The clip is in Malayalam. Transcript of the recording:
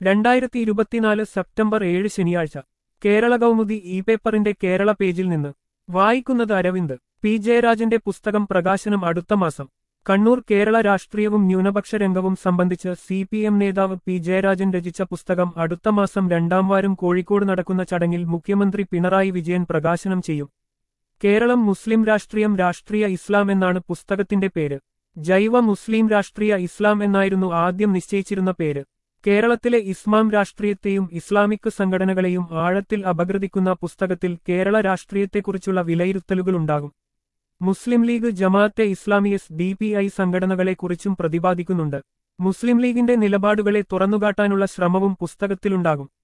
രണ്ടായിരത്തി ഇരുപത്തിനാല് സെപ്റ്റംബർ ഏഴ് ശനിയാഴ്ച കേരള കൗമുദി ഇ പേപ്പറിന്റെ കേരള പേജിൽ നിന്ന് വായിക്കുന്നത് അരവിന്ദ് പി ജയരാജന്റെ പുസ്തകം പ്രകാശനം അടുത്ത മാസം കണ്ണൂർ കേരള രാഷ്ട്രീയവും ന്യൂനപക്ഷ രംഗവും സംബന്ധിച്ച് സി പി എം നേതാവ് പി ജയരാജൻ രചിച്ച പുസ്തകം അടുത്ത മാസം രണ്ടാം വാരം കോഴിക്കോട് നടക്കുന്ന ചടങ്ങിൽ മുഖ്യമന്ത്രി പിണറായി വിജയൻ പ്രകാശനം ചെയ്യും കേരളം മുസ്ലിം രാഷ്ട്രീയം രാഷ്ട്രീയ ഇസ്ലാം എന്നാണ് പുസ്തകത്തിന്റെ പേര് ജൈവ മുസ്ലിം രാഷ്ട്രീയ ഇസ്ലാം എന്നായിരുന്നു ആദ്യം നിശ്ചയിച്ചിരുന്ന പേര് കേരളത്തിലെ ഇസ്ലാം രാഷ്ട്രീയത്തെയും ഇസ്ലാമിക് സംഘടനകളെയും ആഴത്തിൽ അപഗ്രഥിക്കുന്ന പുസ്തകത്തിൽ കേരള രാഷ്ട്രീയത്തെക്കുറിച്ചുള്ള വിലയിരുത്തലുകളുണ്ടാകും Muslim league Jamaat Islami S D P I സംഘടനകളെക്കുറിച്ചും പ്രതിപാദിക്കുന്നുണ്ട് മുസ്ലിം ലീഗിന്റെ നിലപാടുകളെ തുറന്നുകാട്ടാനുള്ള ശ്രമവും പുസ്തകത്തിലുണ്ടാകും